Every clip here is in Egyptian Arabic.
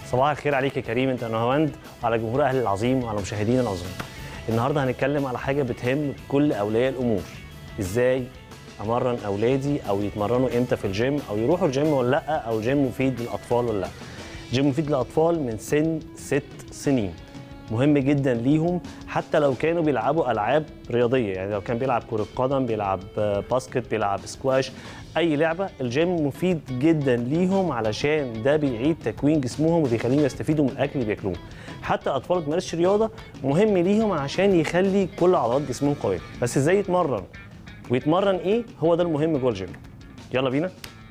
صباح الخير عليك يا كريم انت نهاوند وعلى جمهور اهلي العظيم وعلى مشاهدينا العظيم النهارده هنتكلم على حاجه بتهم كل اولياء الامور ازاي امرن اولادي او يتمرنوا امتى في الجيم او يروحوا الجيم ولا لا او جيم مفيد للاطفال ولا لا جيم مفيد للاطفال من سن ست سنين مهم جدا ليهم حتى لو كانوا بيلعبوا العاب رياضيه يعني لو كان بيلعب كره قدم بيلعب باسكت بيلعب سكواش اي لعبه الجيم مفيد جدا ليهم علشان ده بيعيد تكوين جسمهم وبيخليهم يستفيدوا من الاكل اللي بياكلوه حتى الاطفال ما بتمارسش رياضه مهم ليهم عشان يخلي كل عضلات جسمهم قويه بس ازاي يتمرن ويتمرن ايه هو ده المهم جوه الجيم يلا بينا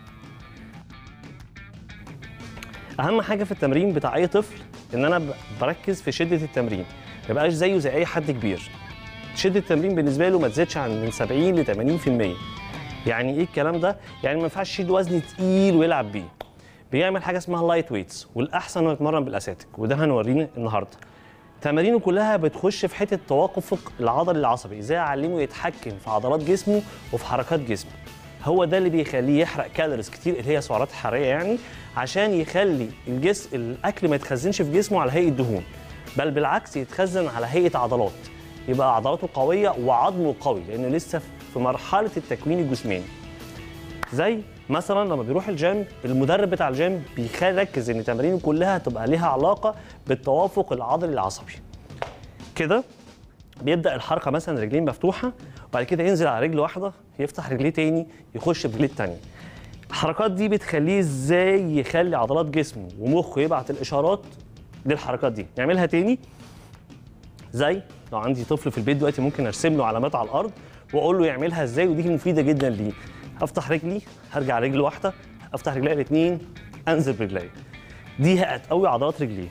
اهم حاجه في التمرين بتاع اي طفل ان انا بركز في شده التمرين ما يبقاش زيه زي اي حد كبير شده التمرين بالنسبه له ما تزيدش عن من 70 ل 80% يعني ايه الكلام ده يعني ما ينفعش يشيل وزن تقيل ويلعب بيه بيعمل حاجه اسمها لايت ويتس والاحسن انه يتمرن بالاساتيك وده هنوريه النهارده تمارينه كلها بتخش في حته توافق العضلي العصبي ازاي اعلمه يتحكم في عضلات جسمه وفي حركات جسمه هو ده اللي بيخليه يحرق كالوريز كتير اللي هي سعرات حراريه يعني عشان يخلي الجسم الاكل ما يتخزنش في جسمه على هيئه دهون بل بالعكس يتخزن على هيئه عضلات يبقى عضلاته قويه وعظمه قوي لانه لسه في مرحله التكوين الجسماني زي مثلا لما بيروح الجيم المدرب بتاع الجيم بيركز ان تمارينه كلها تبقى ليها علاقه بالتوافق العضلي العصبي كده بيبدا الحركه مثلا رجلين مفتوحه وبعد كده ينزل على رجل واحده يفتح رجليه تاني يخش برجليه التانيه الحركات دي بتخليه ازاي يخلي عضلات جسمه ومخه يبعت الاشارات للحركات دي نعملها تاني زي لو عندي طفل في البيت دلوقتي ممكن ارسم له علامات على الارض واقول له يعملها ازاي ودي مفيده جدا ليه هفتح رجلي هرجع رجل واحده افتح رجلي الاثنين انزل برجلي دي هتقوي عضلات رجليه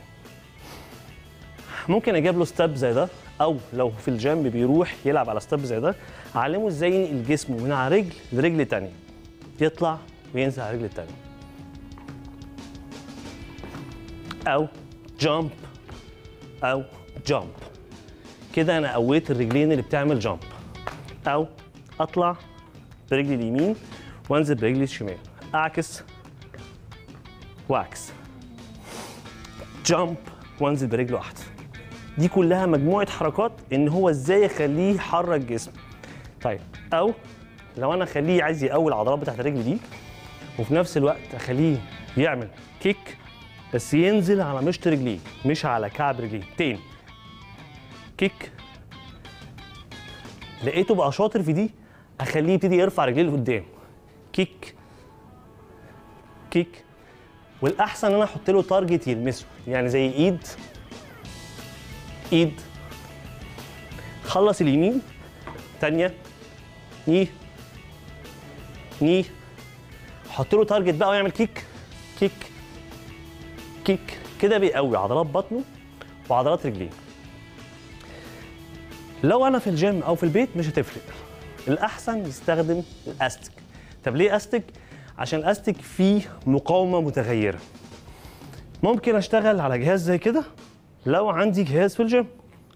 ممكن اجيب له ستيب زي ده او لو في الجيم بيروح يلعب على ستيب زي ده اعلمه ازاي ينقل جسمه من على رجل لرجل تانية يطلع وينزل على الرجل التانية او جامب او جامب كده انا قويت الرجلين اللي بتعمل جامب او اطلع برجلي اليمين وانزل برجلي الشمال اعكس واعكس جامب وانزل برجل واحده دي كلها مجموعه حركات ان هو ازاي يخليه يحرك جسمه طيب او لو انا اخليه عايز يقوي العضلات بتاعت الرجل دي وفي نفس الوقت اخليه يعمل كيك بس ينزل على مشط رجليه مش على كعب رجليه تاني كيك لقيته بقى شاطر في دي اخليه يبتدي يرفع رجليه لقدام كيك كيك والاحسن ان انا احط له تارجت يلمسه يعني زي ايد ايد خلص اليمين تانية ني ني حط له تارجت بقى ويعمل كيك كيك كيك كده بيقوي عضلات بطنه وعضلات رجليه لو انا في الجيم او في البيت مش هتفرق الاحسن يستخدم الاستك طب ليه استك عشان الاستك فيه مقاومه متغيره ممكن اشتغل على جهاز زي كده لو عندي جهاز في الجيم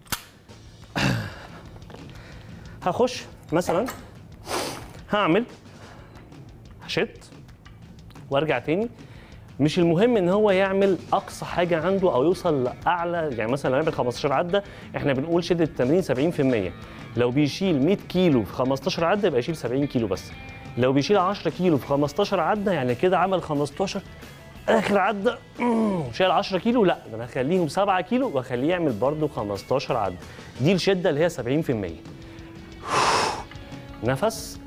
هخش مثلا هعمل هشد وارجع تاني مش المهم ان هو يعمل اقصى حاجه عنده او يوصل لاعلى يعني مثلا لو يعمل 15 عده احنا بنقول شده التمرين 70% لو بيشيل 100 كيلو في 15 عده يبقى يشيل 70 كيلو بس لو بيشيل 10 كيلو في 15 عده يعني كده عمل 15 اخر عده شايل 10 كيلو لا ده انا هخليهم 7 كيلو واخليه يعمل برده 15 عده دي الشده اللي هي 70% نفس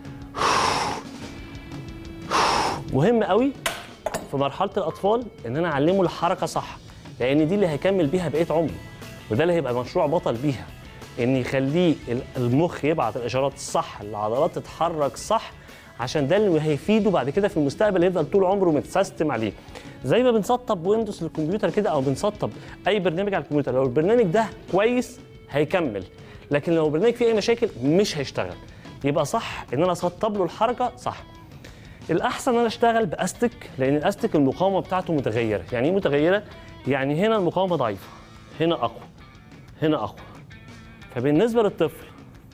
مهم قوي في مرحله الاطفال ان انا اعلمه الحركه صح لان دي اللي هيكمل بيها بقيه عمره وده اللي هيبقى مشروع بطل بيها ان يخليه المخ يبعت الاشارات الصح العضلات تتحرك صح عشان ده اللي هيفيده بعد كده في المستقبل يفضل طول عمره متسيستم عليه زي ما بنسطب ويندوز للكمبيوتر كده او بنسطب اي برنامج على الكمبيوتر لو البرنامج ده كويس هيكمل لكن لو البرنامج فيه اي مشاكل مش هيشتغل يبقى صح ان انا اسطب له الحركه صح الاحسن ان انا اشتغل باستك لان الاستك المقاومه بتاعته متغيره يعني ايه متغيره يعني هنا المقاومه ضعيفه هنا اقوى هنا اقوى فبالنسبه للطفل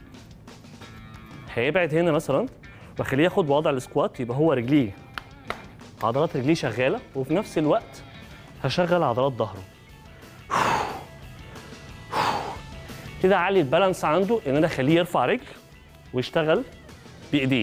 هيبعد هنا مثلا واخليه ياخد وضع السكوات يبقى هو رجليه عضلات رجليه شغاله وفي نفس الوقت هشغل عضلات ظهره كده اعلي البالانس عنده ان انا اخليه يرفع رجل ويشتغل بايديه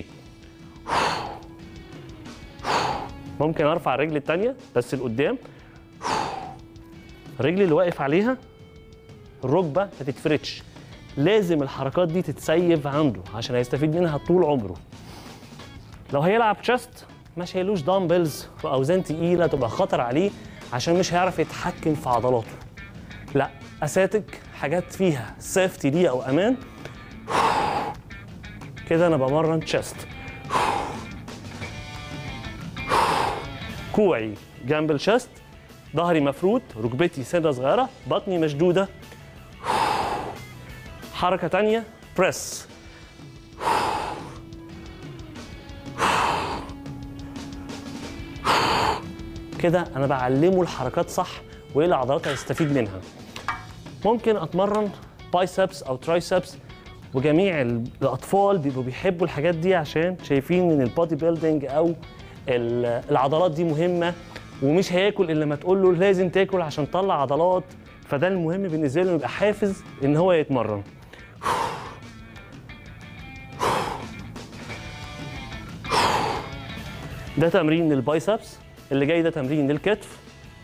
ممكن ارفع الرجل التانية بس لقدام الرجل اللي واقف عليها الركبه ما تتفردش لازم الحركات دي تتسيب عنده عشان هيستفيد منها طول عمره لو هيلعب تشست ما شايلوش دامبلز واوزان تقيله تبقى خطر عليه عشان مش هيعرف يتحكم في عضلاته لا اساتك حاجات فيها سيفتي دي او امان كده انا بمرن تشست كوعي جنب الشست ظهري مفرود ركبتي سنه صغيره بطني مشدوده حركه تانية بريس كده انا بعلمه الحركات صح وايه العضلات اللي هيستفيد منها ممكن اتمرن بايسبس او ترايسبس وجميع ال- الاطفال بيبقوا بيحبوا الحاجات دي عشان شايفين ان البودي بيلدينج او ال- العضلات دي مهمه ومش هياكل الا لما تقول له لازم تاكل عشان تطلع عضلات فده المهم بالنسبه له يبقى حافز ان هو يتمرن ده تمرين للبايسبس اللي جاي ده تمرين للكتف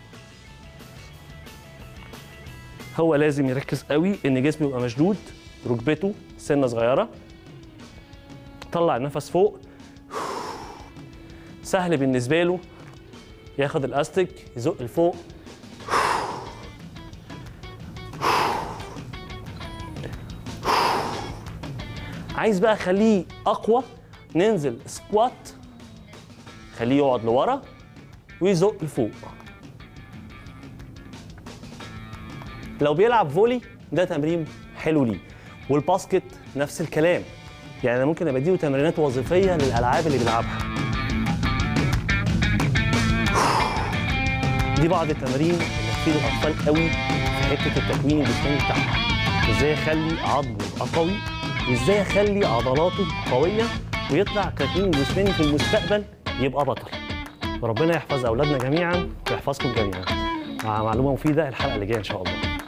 هو لازم يركز قوي ان جسمه يبقى مشدود ركبته سنه صغيره طلع النفس فوق سهل بالنسبه له ياخد الاستيك يزق لفوق عايز بقى اخليه اقوى ننزل سكوات خليه يقعد لورا ويزق لفوق لو بيلعب فولي ده تمرين حلو ليه والباسكت نفس الكلام يعني انا ممكن ابقى اديله تمرينات وظيفيه للالعاب اللي بيلعبها دي بعض التمارين اللي تفيد الاطفال قوي في حته التكوين الجسماني بتاعهم ازاي اخلي عظمه يبقى قوي وازاي اخلي عضلاته قويه ويطلع تكوين جسماني في المستقبل يبقى بطل وربنا يحفظ اولادنا جميعا ويحفظكم جميعا مع معلومه مفيده الحلقه اللي جايه ان شاء الله